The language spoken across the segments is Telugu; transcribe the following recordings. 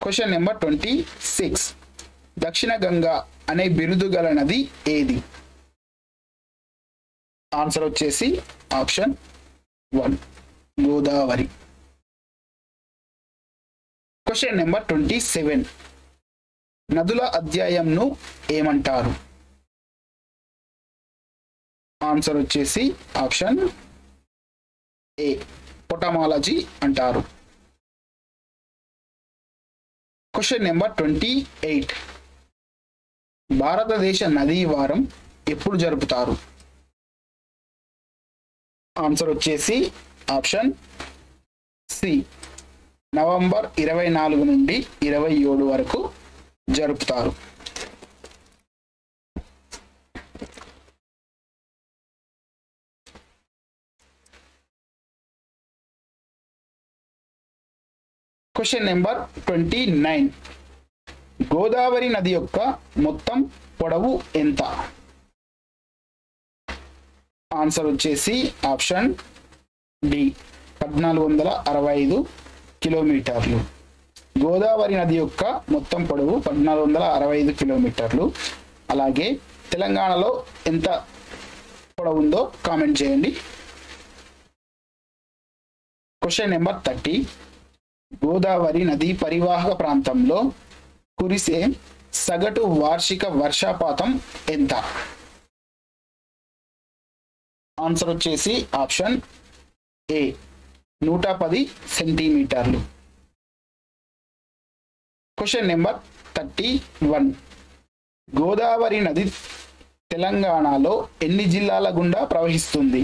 క్వశ్చన్ నెంబర్ ట్వంటీ సిక్స్ దక్షిణ గంగా అనే బిరుదు గల నది ఏది ఆన్సర్ వచ్చేసి option one Godavari question number twenty seven నదుల అధ్యాయంను ఏమంటారు ఆన్సర్ వచ్చేసి ఆప్షన్ ఏ పొటమాలజీ అంటారు క్వశ్చన్ నెంబర్ ట్వంటీ ఎయిట్ భారతదేశ నదీ వారం ఎప్పుడు జరుపుతారు ఆన్సర్ వచ్చేసి ఆప్షన్ సి నవంబర్ ఇరవై నాలుగు నుండి ఇరవై ఏడు వరకు జరుపుతారు question number twenty nine Godavari నది యొక్క మొత్తం పొడవు ఎంత ఆన్సర్ వచ్చేసి ఆప్షన్ డి పద్నాలుగు వందల అరవై ఐదు కిలోమీటర్లు గోదావరి నది యొక్క మొత్తం పొడవు పద్నాలుగు వందల అరవై ఐదు కిలోమీటర్లు అలాగే తెలంగాణలో ఎంత పొడవు ఉందో కామెంట్ చేయండి క్వశ్చన్ నెంబర్ థర్టీ గోదావరి నదీ పరివాహక ప్రాంతంలో కురిసే సగటు వార్షిక వర్షపాతం ఎంత ఆన్సర్ వచ్చేసి ఆప్షన్ ఏ నూట పది సెంటీమీటర్లు question number thirty one Godavari నది తెలంగాణలో ఎన్ని జిల్లాల గుండా ప్రవహిస్తుంది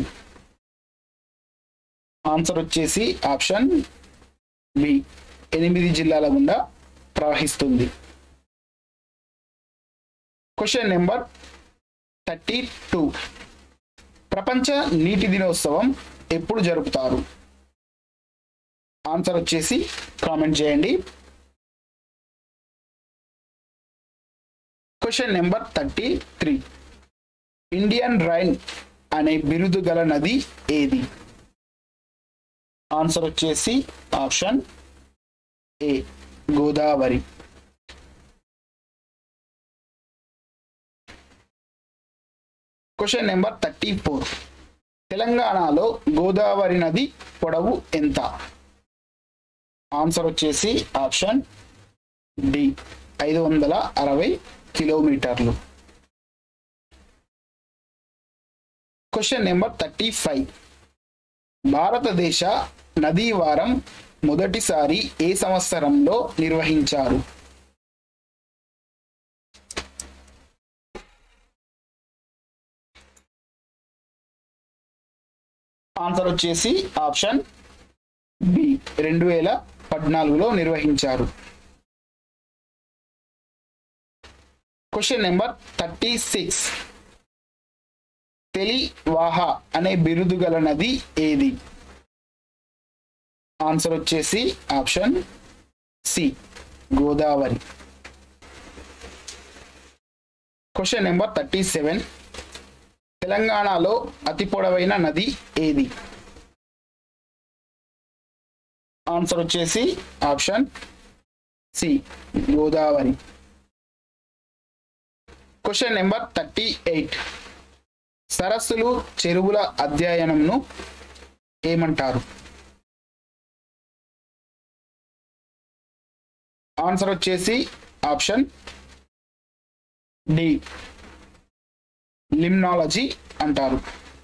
ఆన్సర్ వచ్చేసి ఆప్షన్ బి ఎనిమిది జిల్లాల గుండా ప్రవహిస్తుంది క్వశ్చన్ నెంబర్ థర్టీ టూ ప్రపంచ నీటి దినోత్సవం ఎప్పుడు జరుపుతారు ఆన్సర్ వచ్చేసి కామెంట్ చేయండి question number thirty three Indian Rhine అనే బిరుదు గల నది ఏది ఆన్సర్ వచ్చేసి option A Godavari question number thirty four తెలంగాణలో గోదావరి నది పొడవు ఎంత ఆన్సర్ వచ్చేసి ఆప్షన్ డి ఐదు వందల అరవై కిలోమీటర్లు క్వశ్చన్ నెంబర్ థర్టీ ఫైవ్ భారతదేశ నదీ వారం మొదటిసారి ఏ సంవత్సరంలో నిర్వహించారు ఆన్సర్ వచ్చేసి ఆప్షన్ బి రెండు వేల పద్నాలుగులో నిర్వహించారు question number thirty six Telivaha అనే బిరుదు గల నది ఏది ఆన్సర్ వచ్చేసి option C Godavari question number thirty seven తెలంగాణలో అతి పొడవైన నది ఏది ఆన్సర్ వచ్చేసి option C Godavari question number thirty eight సరస్సులు చెరువుల అధ్యయనంను ఏమంటారు ఆన్సర్ వచ్చేసి ఆప్షన్ డి లిమ్నాలజీ అంటారు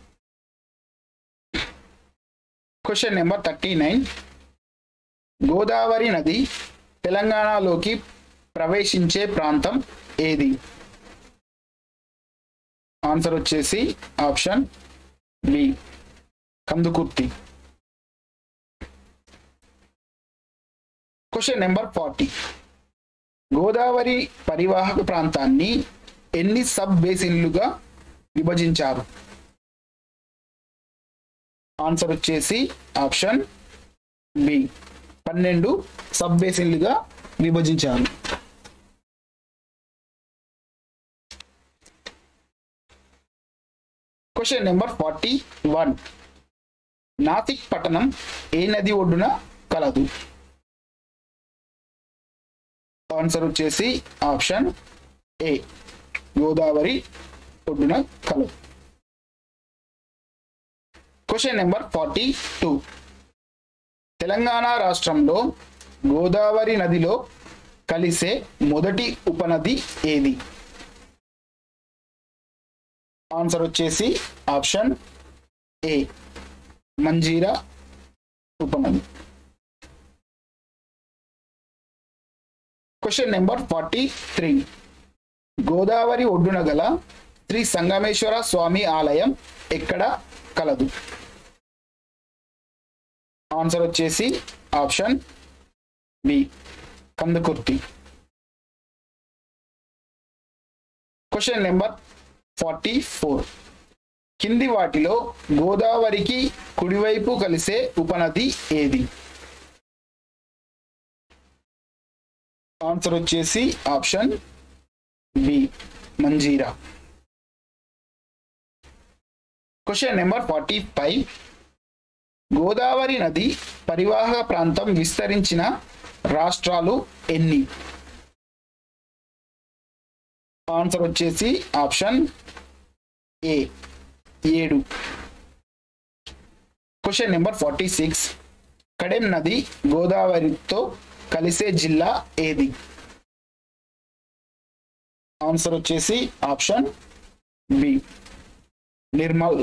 question number thirty nine Godavari నది తెలంగాణలోకి ప్రవేశించే ప్రాంతం ఏది ఆన్సర్ వచ్చేసి option B Kandukurthi question number forty Godavari పరివాహక ప్రాంతాన్ని ఎన్ని సబ్ బేసిన్లుగా విభజించారు ఆన్సర్ వచ్చేసి ఆప్షన్ బి పన్నెండు సబ్ బేసిన్లుగా విభజించారు question number forty one Nashik పట్టణం ఏ నది ఒడ్డున కలదు ఆన్సర్ వచ్చేసి ఆప్షన్ ఏ గోదావరి ఒడ్డున కలదు question number forty two Telangana రాష్ట్రంలో గోదావరి నదిలో కలిసే మొదటి ఉపనది ఏది ఆన్సర్ వచ్చేసి ఆప్షన్ ఏ మంజీరా ఉపనది question number forty three Godavari ఒడ్డున గల శ్రీ సంగమేశ్వర స్వామి ఆలయం ఎక్కడ కలదు ఆన్సర్ వచ్చేసి option B Kandukurthi question number forty four కింది వాటిలో గోదావరికి కుడివైపు కలిసే ఉపనది ఏది ఆన్సర్ వచ్చేసి option B Manjira question number forty five Godavari నది పరివాహక ప్రాంతం విస్తరించిన రాష్ట్రాలు ఎన్ని ఆన్సర్ వచ్చేసి ఆప్షన్ ఏ ఏడు question number forty six Kadem నది గోదావరితో కలిసే జిల్లా ఏది ఆన్సర్ వచ్చేసి option B Nirmal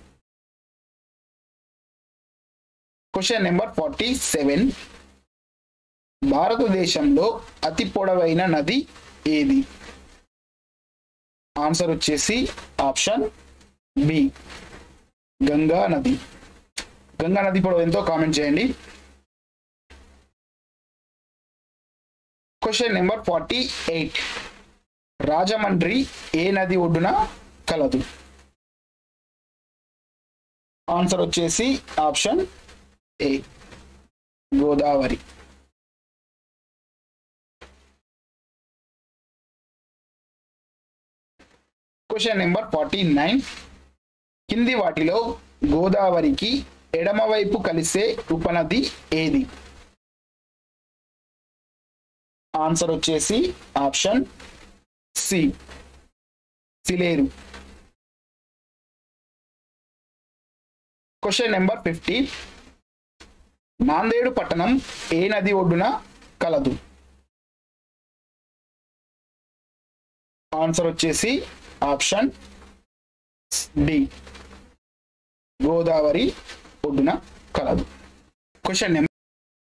question number forty seven భారతదేశంలో అతి పొడవైన నది ఏది ఆన్సర్ వచ్చేసి ఆప్షన్ బి గంగా నది గంగా నది పొడవు ఎంతో కామెంట్ చేయండి question number forty eight Rajahmundry ఏ నది ఒడ్డున కలదు ఆన్సర్ వచ్చేసి option A Godavari question number forty nine కింది వాటిలో గోదావరికి ఎడమవైపు కలిసే ఉపనది ఏది ఆన్సర్ వచ్చేసి option C Sileru question number fifty Nanded పట్టణం ఏ నది ఒడ్డున కలదు ఆన్సర్ వచ్చేసి ఆప్షన్ డి గోదావరి ఒడ్డున కలదు క్వశ్చన్ నెంబర్